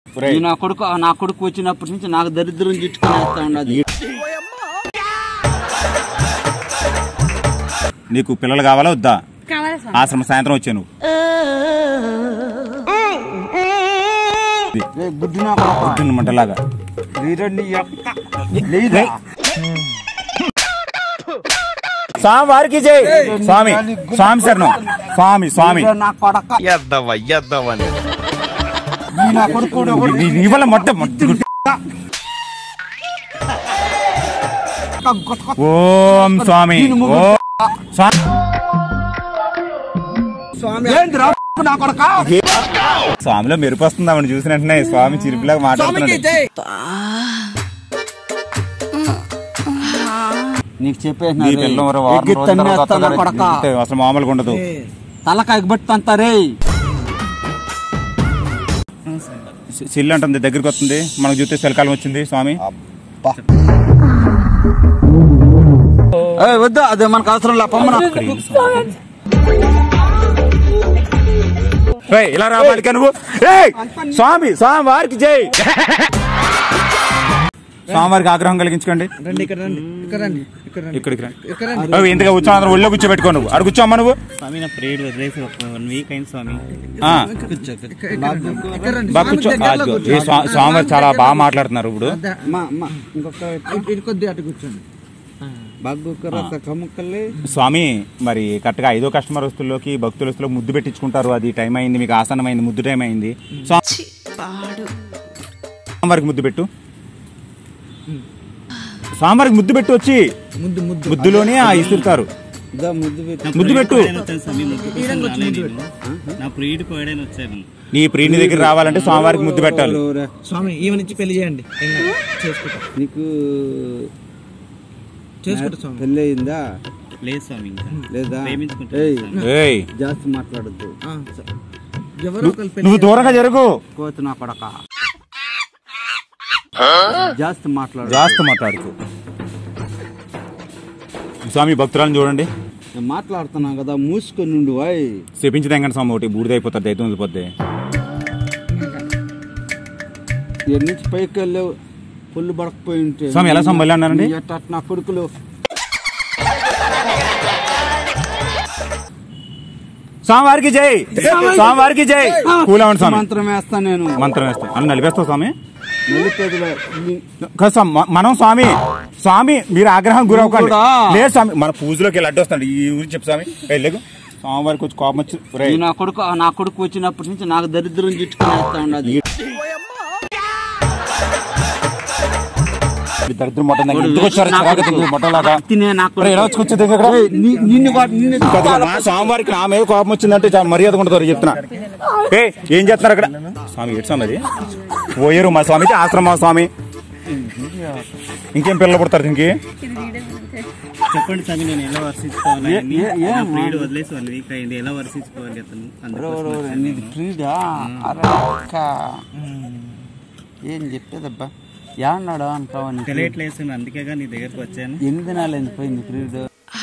ఒరేయ్. ఈ నా కొడుకు నా కొడుకు వచ్చినప్పటి నుంచి నాకు దరిద్రం చుట్టుకునేస్తా ఉండదు నీకు పిల్లలు కావాలా వద్దా కావాలా స్వామి ఆశ్రమం సాయంత్రం వచ్చాను గుడ్డు నా కొడుకు మంటలాగా వీరని యొక్క లేదా స్వామి వారికి జై స్వామి స్వామి శరణం స్వామి స్వామి వీర నా కొడక ఎద్దవ ఎద్దవని ఈ నా కొడుకు కూడా ఒకడు నీ- నీ వల్ల మొట్ట మొట్ట- గొట్ట గొట్ట ఓం స్వామి ఓ స్వామి ఏందిరా నా కొడక స్వామిలో మెరుపు వస్తుంది ఆవిడ చూసిన వెంటనే స్వామి చిరుపులాగా మాట్లాడుతున్నాడు నీకు చెప్పేసిన నీ పిల్లలు మరి వారం ఎగ్గి రోజుల తర్వాత తన్నేస్తా నా వస్తారు. కొడక ఇంతే, అసలు మామూలుగా ఉండదు తలక ఎగ్గబెట్టంతారే సి- సిల్లు అంటుంది దగ్గరికి వస్తుంది మనకు చూస్తే చలికాలం వచ్చింది స్వామి ఏయ్, వద్దు అదే మనకు అవసరం లే పమ్మన రేయ్, ఇలా రా బాలిక నువ్వు రేయ్, స్వామి స్వామి వారికి జై స్వామివారికి ఆగ్రహం కలిగించుకోండి రండి ఇక్కడ రండి ఇక్కడ రండి ఇక్కడ రండి ఇక్కడికి రా. ఇక్కడ రండి ఓ, ఇంతగా కూర్చో అందరూ ఒళ్ళో కూర్చోబెట్టుకో నువ్వు అడు కూర్చోమ్మా నువ్వు స్వామి నా ప్రేయర్ వదిలేసి ఒక వన్ వీక్ అయింది స్వామి ఆ, ఇక్కడ- ఇక్కడ రండి. ఇక్కడ రండి బాగా కూర్చో స్వామి దగ్గరలో అదిగో, కూర్చో. ఈ స్వా- స్వామివారు చాలా బాగా మాట్లాడుతున్నారు ఇప్పుడు అదే, మా మా ఇంకొక ఇటు- ఇటు కొద్ది అటు కూర్చోండి బగ్గు కమ్ముకల్లి స్వామి మరి కరెక్ట్గా ఐదో కస్టమర్ వస్తువుల్లోకి భక్తుల వస్తువులకు ముద్దు పెట్టించుకుంటారు అది టైం అయింది మీకు ఆసనం అయింది ముద్దు టైం అయింది స్వా- స్వామివారికి ముద్దు పెట్టు స్వామివారికి ముద్దు పెట్టు వచ్చి ముద్దు ముద్దు ముద్దులోనే ఆ ఇస్తుతారు ఇదా ముద్దు పెట్టి నా ముద్దు ప్రేయర్ పెట్టు. కోయడానికి వచ్చాను స్వామి ముద్దు కోసం రాలే నేను. నా ప్రియుడి కోయడానికి వచ్చాను నీ ప్రియుని దగ్గర రావాలంటే స్వామివారికి ముద్దు పెట్టాలి ఎవరెవరే? స్వామి ఈమె నుంచి పెళ్లి చేయండి ఏం కాదు. చేసుకుంటా నీకు చేసుకుంటా స్వామి పెళ్ళి అయిందా లేదు స్వామి ఇంకా లేదా ప్రేమించుకుంటున్నాను ఏయ్ స్వామి. ఏయ్ జాస్తి మాట్లాడద్దు ఆ, స- ఎవరో ఒకరు పెళ్లి నువ్వు దూరంగా జరుగు కోతి నా కొడక జాస్తి మాట్లాడు జాస్తి మాట్లాడుతూ స్వామి భక్తురాలను చూడండి నేను మాట్లాడుతున్నా కదా మూసుకొని నుండి వాయ్ చెప్పించి తెంగండి స్వామి ఒకటి బూడిదైపోతుంది దైతం వదిలిపోద్ది ఇక్కడి నుంచి పైకి వెళ్ళావు పుల్లు పడకపోయి ఉంటే స్వామి, ఎలా స్వామి మళ్ళీ అన్నారండి? నీ ఎట్ట అట్ట నా కొడుకులు స్వామివారికి జై స్వామివారికి జై కూలవండి స్వామి మంత్రం వేస్తా నేను మంత్రం వేస్తాం అని నలిపేస్తావు స్వామి నలిపేదిలో నీ- కాదు స్వామి, మ- మనం స్వామి స్వామి మీరు ఆగ్రహం గురవుకోండి కూడా. లేదు స్వామి మన పూజలోకి వెళ్ళి అడ్డు వస్తాడు ఈ ఊరికి చెప్పు స్వామి వెళ్ళకు స్వామివారికి వచ్చి కోపం వచ్చి ఈ ఒరేయ్, నా కొడుకు నా కొడుకు వచ్చినప్పటి నుంచి నాకు దరిద్రం చుట్టుకునేస్తా ఉండదు ఈ దరిద్రం మొట్ట దగ్గర ఎందుకు వచ్చారు చిరాకు తిండి మొట్టలాగా తినే నా కొడుకు. ఒరేయ్, ఎలా వచ్చి కూర్చోదు ఇక్కడ ఏయ్, ని- నిన్ను కూడా- నిన్ను కాదు, మా స్వామివారికి నా మీద కోపం వచ్చిందంటే చాలా మర్యాద ఉండదు చెప్తున్నా ఏ ఏం చేస్తున్నారు అక్కడ స్వామి ఏడు స్వామి అది పోయారు మా స్వామి అయితే ఆశ్రమ స్వామి ఇంకేం పిల్లలు పుడతారు దీనికి చెప్పండి స్వామి నేను ఎలా వర్షించుకోవాలి ఆయన్ని? ఏ- ఏ- నా ఏ- ప్రియుడు వదిలేసి వన్ వీక్ అయింది ఎలా వర్షించుకోవాలి అతను అందుకోసం వచ్చాను. నీది ఫ్రీడా అరే అక్క. ఏం చెప్పేదబ్బా ఏమన్నాడు అంటావా నీకు? తెలియట్లేదు స్వామి అందుకేగా నీ దగ్గరకు వచ్చాను ఎన్ని దినాలు ఎందుకు పోయింది ఫ్రీడ్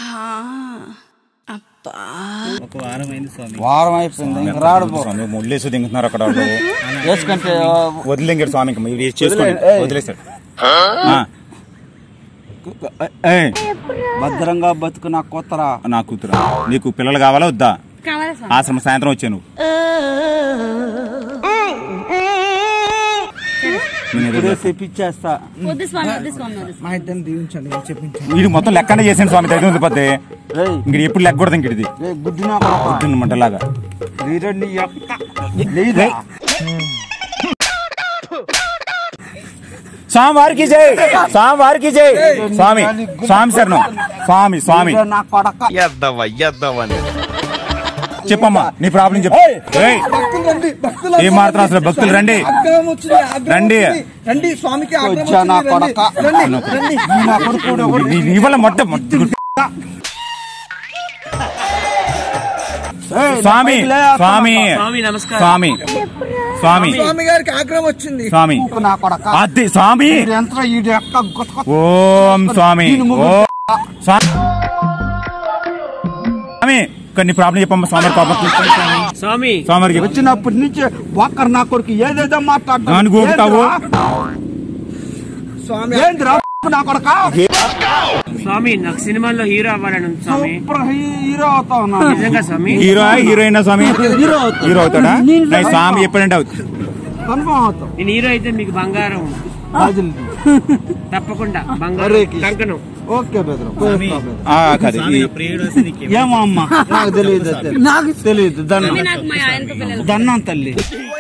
ఒక వారం అయింది స్వామి వారం అయిపోయింది ఇంక రాడు పో స్వామి ముళ్ళేసి దింగుతున్నారు అక్కడ వాళ్ళు. వేసుకుంటే వదిలేంగాడు స్వామి ఇంకా మీరు చేసుకోండి ఏయ్. వదిలేశాడు ఆ. ఏయ్, భద్రంగా బతుకు నా కొత్తరా నా కూతురు నీకు పిల్లలు కావాలా వద్దా కావాలా స్వామి ఆశ్రమ సాయంత్రం వచ్చాను ఇప్పుడే తెప్పించేస్తా వద్దు స్వామి వద్దు స్వామి వద్దు మా ఇద్దరిని దీవించండి నేను చెప్పించండి వీడు మొత్తం లెక్కనే చేసాను స్వామి దగ్గర ఉండిపోద్ది రేయ్ ఇంక ఎప్పుడు లెక్కకూడదు ఇంక ఇది రే గుడ్డి నా కొడక మంటలాగా వీరని యొక్క లేదా స్వామివారికి జై స్వామివారికి జై స్వామి స్వామి శరణం స్వామి స్వామి వీర నా కొడక ఎద్దవ ఎద్దవని చెప్పమ్మా నీ ప్రాబ్లం చెప్పు ఏయ్, భక్తులు రండి భక్తులు ఏం మాత్రం అసలు భక్తులు రండి ఆగ్రహం వచ్చింది ఆగ్రహం రండి. వచ్చింది. రండి స్వామికి ఆగ్రహం వచ్చా నా వచ్చింది, రండి. కొడక. రండి రండి ఈ నా కొడుకు కూడా ఒకడు. నీ- నీ వల్ల మొట్ట మొట్ట ఏయ్, స్వామి నా పైకి లే, స్వామి స్వామి నమస్కారం స్వామి స్వామి స్వామి గారికి ఆగ్రహం వచ్చింది స్వామి కొడుకు నా కొడక అది స్వామి వీడు ఎంత ఈ యొక్క గొత్త గొత్త ఓం స్వామి ఓ స్వామి స్వామి కొన్ని ప్రాబ్లం చెప్పమ్మా స్వామి పాపం స్వామి స్వామి చెప్పు వచ్చినప్పటి నుంచి ఒక్కరు నా కొడుకు ఏదేదో దాన్ని గోకుతావు? స్వామి ఏంద్రా నా కొడక స్వామి నాకు సినిమాల్లో హీరో అవ్వాలని ఉంది స్వామి సూపర్ హీరో అవుతా ఉన్నా నిజంగా స్వామి హీరో హీరోయిన్ స్వామి హీరో అవుతా హీరో అవుతాడా నా స్వామి ఎప్పుడంటే అవుతుంది కన్ఫర్మ్ అవుతాం నేను హీరో అయితే మీకు బంగారం రాజులు తప్పకుండా హరే బంగారం కృష్ణ. కంకణం ఓకే బెదరు ఆ, కాదు ఈ- ఏమో అమ్మా నాకు తెలియదు నాకు తెలియదు దండం స్వామి నాకు మా ఆయనతో పిల్లలు దండం తల్లి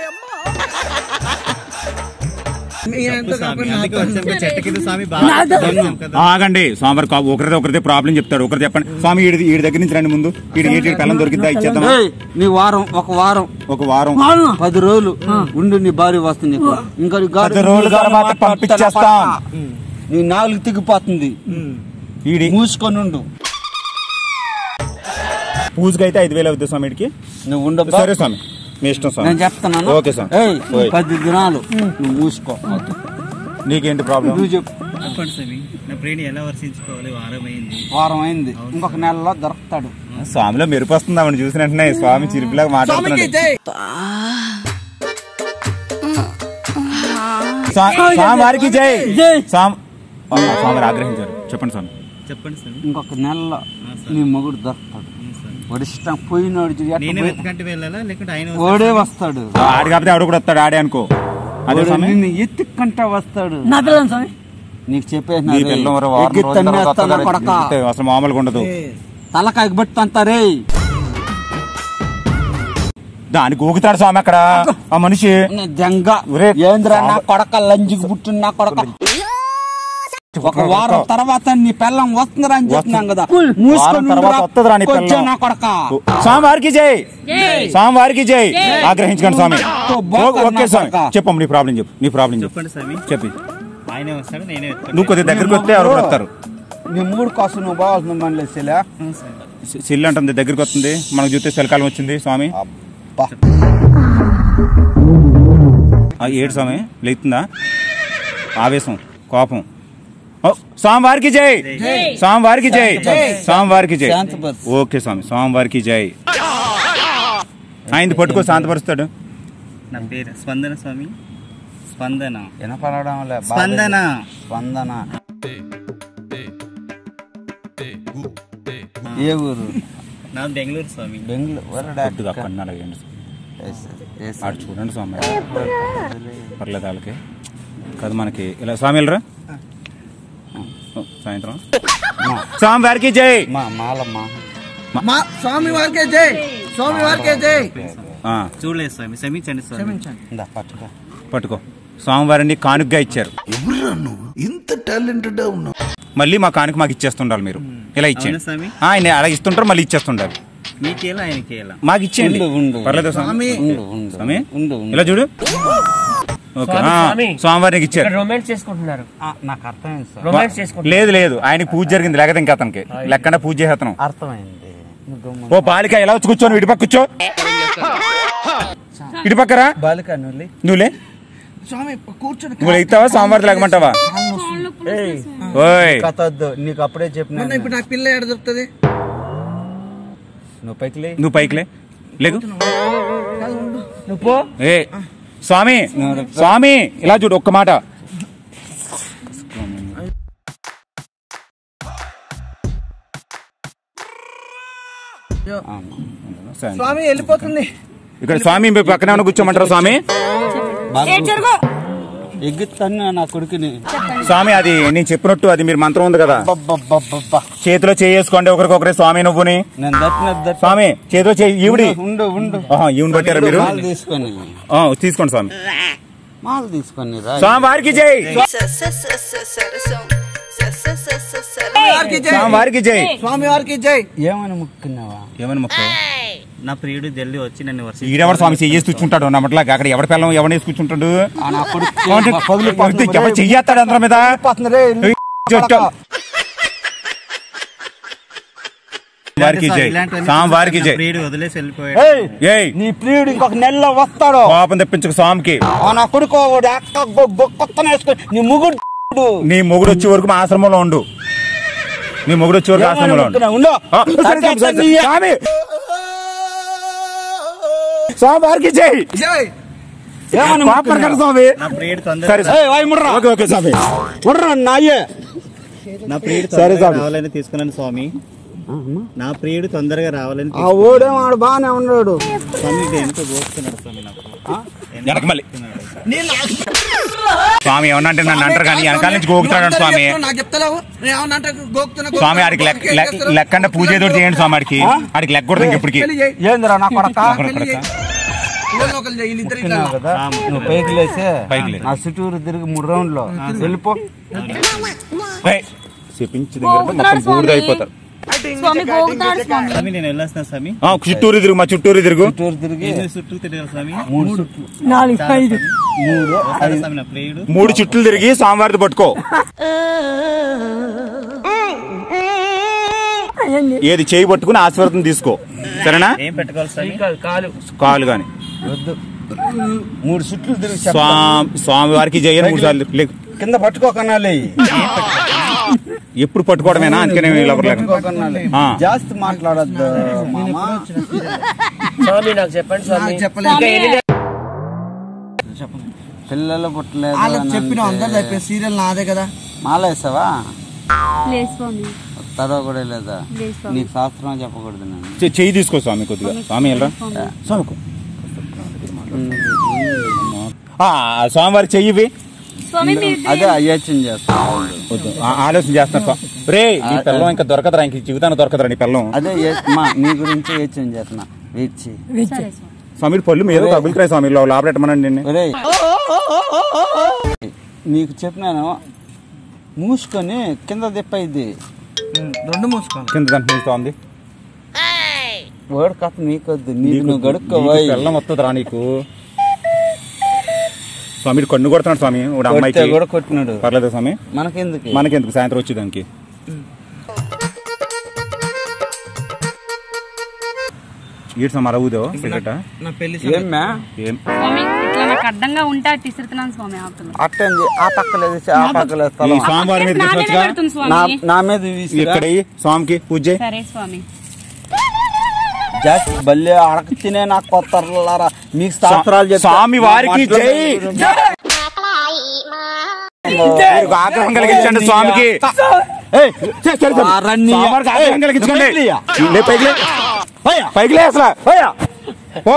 మీ ఎంత కాకపోతే నాతో దండం ఆగండి స్వామి కా- ఒకరిది ఒకరిది ప్రాబ్లం చెప్తాడు ఒకరు చెప్పండి స్వామి ఈడి ఈడి దగ్గర నుంచి రండి ముందు ఈడి ఏటి పిల్లలు దొరికిద్దా ఇచ్చేద్దాం ఏయ్, నీ వారం ఒక వారం ఒక వారం పది రోజులు ఉండి నీ భార్య వస్తుంది నీకు ఇంకా నీ గారు- పది రోజుల తర్వాత పంపించేస్తాం. నీ నాలుగు తిగిపోతుంది ఈడి మూసుకొని ఉండు పూజకి అయితే ఐదు వేలు అవుతుంది స్వామి ఈడికి నువ్వు ఉండబ్బా సరే స్వామి మీ ఇష్టం స్వామి నేను చెప్తున్నాను ఓకే సార్. ఏయ్, ఓయ్. పది దినాలు నువ్వు మూసుకో నీకేంటి ప్రాబ్లం నువ్వు చెప్పు చెప్పండి స్వామి నా ప్రేణి ఎలా వర్షించుకోవాలి వారం అయింది వారం అయింది ఇంకొక నెలలో దొరుకుతాడు స్వామిలో మెరుపు వస్తుంది ఆవిడ చూసిన వెంటనే స్వామి చిరిపిలాగా స్వామికి మాట్లాడుతున్నాడు జై స్వా- స్వామి వారికి జై స్వామి ఆ, స్వామి వారు ఆగ్రహించారు చెప్పండి స్వామి చెప్పండి స్వామి ఇంకొక నెలలో నీ మొగుడు దొరుకుతాడు వాడి ఇష్టం పోయినోడు చూడు, ఎట్ట నేనే పోయి- వెతకంటే వెళ్ళాలా లేకుంటే ఆయన వాడే వస్తాడు ఆడి కాకపోతే ఆవిడ కూడా వస్తాడు ఆడే అనుకో అదే వాడు స్వామి నిన్ను ఎత్తుక్కంటా వస్తాడు నా పిల్లలు స్వామి నీకు చెప్పేసిన నీ పిల్లం ఎవరో వారం ఎగ్గి రోజుల తర్వాత తన్నేస్తాను వస్తారు. కొడక అంతే, అసలు మామూలుగా ఉండదు తలకాయకి పెట్టి అంటారే దానికి ఊగుతాడు స్వామి అక్కడ ఆ మనిషి జంగ ఒరే, ఏంద్రా నా కొడక లంజికి పుట్టిన నా కొడక ఒక వారం తర్వాత నీ పిల్లం వస్తుందిరా అని చెప్పినాం కదా మూసుకొని వారం తర్వాత ఉండురా. వస్తుందిరా నీ కొంచెం పిల్లం. నా కొడక స్వామి వారికి జై జై స్వామి వారికి జై ఆగ్రహించకండి స్వామి బాగా ఓ- ఓకే స్వామి కొడక. చెప్పమ్మ నీ ప్రాబ్లం చెప్పు నీ ప్రాబ్లం చెప్పు చెప్పండి స్వామి చెప్పి ఆయనే వస్తాడు నేనే వెతకండి నువ్వు కొద్దిగా దగ్గరికి వస్తే ఎవరు కూడా వస్తారు నీ మూడు కోసం నువ్వు బాగా మనలేసేలా సి- సిల్లు అంటుంది దగ్గరికి వస్తుంది మనకు చూస్తే చలికాలం వచ్చింది స్వామి అబ్బా ఆ, ఏడు స్వామి లేతుందా ఆవేశం కోపం ఓ, స్వామి వారికి జై స్వామి వారికి జై స్వామి వారికి జై శాంతపరచు. ఓకే స్వామి స్వామి వారికి జై ఆయనది పట్టుకో శాంతపరుస్తాడు నా పేరు స్పందన స్వామి స్పందన వినపడడం లే బాధ. స్పందన స్పందన ఏ ఊరు నా బెంగళూరు స్వామి బెంగళూరు కొద్దిగా కన్నాడు వేయండి ఆడు చూడండి స్వామి పర్లేదు వాళ్ళకి కాదు మనకి ఇలా స్వామి వెళ్ళరా ఓ, సాయంత్రం స్వామి వారికి జై మా మాలమ్మ మా స్వామి వారికే జై స్వామి వారికే జై ఆ, చూడలేదు స్వామి క్షమించండి స్వామి ఇందా పట్టుకో పట్టుకో స్వామివారిని కానుకగా ఇచ్చారు మళ్ళీ మా కానుక మాకు ఇచ్చేస్తుండాలి మీరు ఇలా ఇచ్చేయండి అవునా స్వామి? ఆ, ఆయన అలా ఇస్తుంటారు మళ్ళీ ఇచ్చేస్తుండాలి మీకేలా ఆయనకేలా మాకు ఇచ్చేయండి ఉండు, ఉండు. పర్లేదు స్వామి స్వామి ఉండు ఉండు స్వామి ఉండు ఉండు ఇలా చూడు ఓకే స్వామి, ఆ, స్వామి. స్వామివారికి ఇచ్చారు ఇక్కడ రొమాన్స్ చేసుకుంటున్నారు ఆ, నాకు అర్థమైంది సార్ రొమాన్స్ చేసుకుంటున్నారు లేదు లేదు ఆయనకి పూజ జరిగింది లేకపోతే ఇంకా అతనికి లెక్కన పూజ చేసేతను అర్థమైంది నువ్వు గమ్మున. ఓ బాలిక ఎలా వచ్చి కూర్చోను ఇటుపక్క కూర్చో ఇటుపక్కరా బాలిక నువ్వు నువ్వులే స్వామి కూర్చొని నువ్వు ఎగుతావా స్వామివారి లేకమంటావా ఓయ్ కథ వద్దు నీకు అప్పుడే చెప్పిన మొన్న ఇప్పుడు నాకు పిల్ల ఎక్కడ దొరుకుతుంది నువ్వు పైకి లే నువ్వు పైకి లే లేకు నువ్వు పో ఏ స్వామి స్వామి ఇలా చూడు ఒక్క మాట స్వామి వెళ్ళిపోతుంది ఇక్కడ స్వామి మీ పక్కనే ఉన్న కూర్చోమంటారా స్వామి ఎగ్గుతాను నా కొడుకుని స్వామి అది నేను చెప్పినట్టు అది మీరు మంత్రం ఉంది కదా అబ్బబ్బబ్బబ్బబ్బా. చేతిలో చేసుకోండి ఒకరికొకరే స్వామి నువ్వుని నేను దట్టిన దట్ స్వామి చేతిలో చేయి ఈవిడి ఉండు ఉండు ఆహా, ఈవిని పట్టారా మీరు మాలు తీసుకొని ఆ, తీసుకోండి స్వామి మాలు తీసుకొని రా స్వామి వారికి జై స్వామి వారికి జై స్వామి వారికి జై స్వామి వారికి జై ఏమని ముక్కున్నావా ఏమని మొక్క నా ప్రియుడు ఢిల్లీ వచ్చి నన్ను వర్షించి ఈడెవడు స్వామి చెయ్యేసి కూర్చుంటాడు నమ్మట్లా అక్కడ ఎవడ పిల్లం ఎవడేసి కూర్చుంటాడు ఆ నా కొడుకు అంటే పగులు ఎవడు చెయ్యేస్తాడు అందరి మీద చెట్టు. వారికి జై స్వామి వారికి జై ప్రియుడు వదిలేసి వెళ్ళిపోయాడు ఏయ్, ఏయ్ నీ ప్రియుడు ఇంకొక నెలలో వస్తాడు పాపం తెప్పించక స్వామికి ఆ నా కొడుకు వాడు అక్క గొ- గొ- కొత్తన వేసుకొని నీ ముగ్గురు నీ మొగుడు వచ్చే వరకు మా ఆశ్రమంలో ఉండు నీ మొగుడు వచ్చే వరకు ఆశ్రమంలో ఉండు ఉండు ఆ, సరే, సరే, సరే, సరే. స్వామి స్వామివారికి జై జై ఏమని పాపరకండి స్వామి నా ప్రియుడు సరే తొందరగా సరే. ఏయ్, వాయ్ ముర్రా. ఓకే ఓకే స్వామి ముర్రా, నాయే నా ప్రియుడు సరే తొందరగా స్వామి. రావాలని తీసుకున్నాను స్వామి నా ప్రియుడు తొందరగా రావాలని ఆ ఓడేం ఆడు బాగానే ఉన్నాడు తీసుకున్నాను. స్వామి ఇది ఎంత గోస్తున్నాడు స్వామి నాకు వెనక మళ్ళీ స్వామి ఏమన్నా అంటే నన్ను అంటారు కానీ వెనకాల నుంచి గోకుతాడు స్వామి నాకు చెప్తలేవు నేను ఏమన్నా అంటే గోకుతున్నా స్వామి ఆడికి లెక్క లెక్క- లెక్కంటే పూజ ఏదో ఒకటి చేయండి స్వామి ఆడికి ఆడికి లెక్క కొడతాం ఇప్పటికి పెళ్లి చేయి ఏందిరా నా కొడక ఒకరు కొడక. పిల్లలు ఒకరు చేయి వీళ్ళిద్దరు ఇట్లా కదా నువ్వు పైకి లేసే పైకి లే. నా చుట్టూరు తిరిగి మూడు రౌండ్లు వెళ్ళిపో ఏయ్, చెప్పించి దగ్గర మొత్తం బూడిద అయిపోతారు స్వామి గోగుతాడు స్వామి స్వామి నేను వెళ్ళొస్తున్నా స్వామి ఆ, చుట్టూరు తిరుగు మా చుట్టూరు తిరుగు చుట్టూరు తిరిగి ఎన్ని చుట్టూ తిరగాలి స్వామి మూడు చుట్టూ మూడు వస్తాడా స్వామి నా ప్రియుడు మూడు చుట్లు తిరిగి స్వామివారితో పట్టుకో ఏది చేయి పట్టుకుని ఆశీర్వాదం తీసుకో సరేనా ఏం పెట్టుకోవాలి స్వామి కాలు గాని వద్దు మూడు చుట్లు తిరిగి చెప్ప- స్వామి స్వామివారికి జయని మూడు సార్లు లేకు. కింద పట్టుకోకనాలి ఎప్పుడు పట్టుకోవడమేనా అందుకనే ఇలా లేక. పట్టుకోకనాలి ఆ. జాస్తి మాట్లాడద్దు మామా నాకు చెప్పలేదు పిల్లలు పుట్టలేదు వాళ్ళకి అని చెప్పిన అంటే అందరు చెప్పే సీరియల్ నాదే కదా మాల వేసావా లేదు స్వామి చదవ కూడా లేదా లేదు స్వామి నీకు శాస్త్రం చెప్పకూడదు నేను చె- చెయ్యి తీసుకో స్వామి కొద్దిగా స్వామి ఎలా స్వామికు ఆ, స్వామివారికి చెయ్యివి స్వామి మీరు అదే అయోచన చేస్తాను వద్దు ఆ- ఆలోచన చేస్తాను స్వా- రే నీ పిల్లం ఇంకా దొరకదురా ఇంక జీవితాన్ని దొరకదురా నీ పిల్లం అదే ఏ- మా నీ గురించి యోచన చేస్తున్నా వీచి సరే స్వామి స్వామి పళ్ళు మీద తగులుతున్నాయి స్వామి లో- లోపల పెట్టమనండి నిన్ను ఒరేయ్ నీకు చెప్పినాను మూసుకొని కింద తిప్పైద్ది రెండు మూసుకోవాలి కింద దాంట్లో నిలుస్తోంది ఓడి కథ నీకొద్దు నీకు నువ్వు గడుక్కోవాయి పిల్లం వస్తుందిరా నీకు స్వామి ఈడు కన్ను కొడుతున్నాడు స్వామి వాడు అమ్మాయికి కూడా కొట్టినాడు పర్లేదు స్వామి మనకెందుకు మనకెందుకు సాయంత్రం వచ్చేదానికి ఈడు స్వామి అరవుదో సిగరెట్ నా పెళ్లి ఏమ్మా ఏం స్వామి ఇట్లా నాకు అడ్డంగా ఉంటే అది తీసుకున్నాను స్వామి ఆపుతున్నా అట్టంది ఆ పక్కలేదు ఆ పక్కలేదు ఈ స్థలం స్వామివారి మీద నా మీద తీసుకొచ్చుగా పెడుతుంది నా స్వామి నా మీద విసిరా. ఇక్కడ ఇయ్యి, స్వామికి పూజ చేయి. సరే స్వామి జాస్తి బల్లే అడక తినే నాకు కొత్తలారా మీకు శాస్త్రాలు చెప్తా. స్వామి వారికి జై మీరు ఆగ్రహం కలిగించండి స్వామికి ఏయ్, సరే, సరే, సరే. ఆ రన్నీ. స్వామివారికి ఆగ్రహం కలిగించండి పైకి లేయా. లే, పైకి లే. పైకి లే అసలు పో.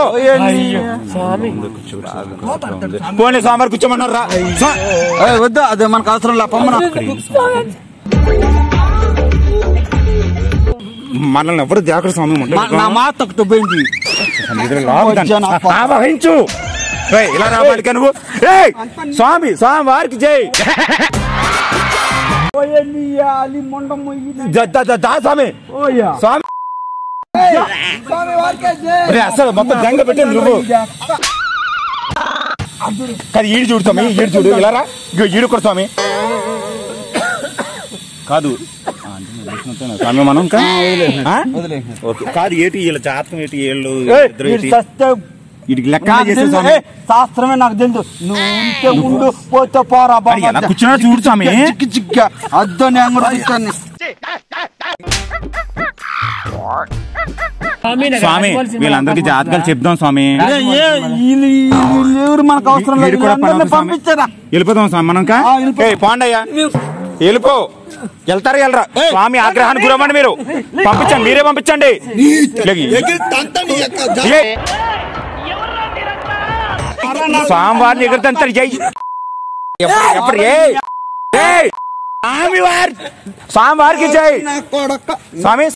పోనీ స్వామివారు కూర్చోమన్నారు రా స్వా- ఏయ్, వద్దు అదే మనకు అవసరం లే పొమ్మన మనల్ని ఎవరు జాగ్రత్త స్వామి ఉండదు. నా మాట ఒకటి పోయింది ఎదురు లాగుతాను. వచ్చా నా పా- ఆవహించు ఏయ్, ఇలా రావాలి నువ్వు ఏయ్, స్వామి స్వామి వారికి జై ద- ద- ద- దా స్వామి స్వామి రే, అసలు మొత్తం జంగ పెట్టింది నువ్వు కాదు ఈడు చూడు స్వామి ఈడు చూడు ఇలా రా ఇగో ఈడు కూడా స్వామి కాదు ఆ, అంటే నువ్వు చూసినట్టేనా స్వామి మనం ఇంకా ఆ? ఓకే కాదు ఏటి వీళ్ళ జాతకం ఏటి వీళ్ళు ఇద్దరు ఏటి వీడికి లెక్క చేసే స్వామి శాస్త్రమే నాకు తెలుసు నువ్వు ఉంటే ఉండు పోతే పోరా మరి ఎలా కూర్చున్నాడో చూడు స్వామి చిక్కి చిక్క అద్దు నేను కూడా కూర్చొని స్వామి వీళ్ళందరికీ జాతకాలు చెప్దాం స్వామి ఏ, ఏ, వీళ్ళు వీళ్ళు ఎవరు మనకు అవసరం లేదు వీడు కూడా పని వీళ్ళందరినీ అవుతుంది స్వామి. పంపించారా వెళ్ళిపోదాం స్వామి మనం ఇంకా? ఆ, వెళ్ళిపో. ఏయ్, పోండయ్యా వెళ్ళిపో వెళ్తారా వెళ్ళరా స్వామి ఆగ్రహానికి గురవ్వండి మీరు పంపించండి మీరే పంపించండి ఇలాగి. ఏ. స్వామివారిని ఎగురుతంటారు జై ఎప్పుడు ఎప్పుడు ఏ ఏయ్! స్వామివారి స్వామివారికి జై నా కొడక స్వామి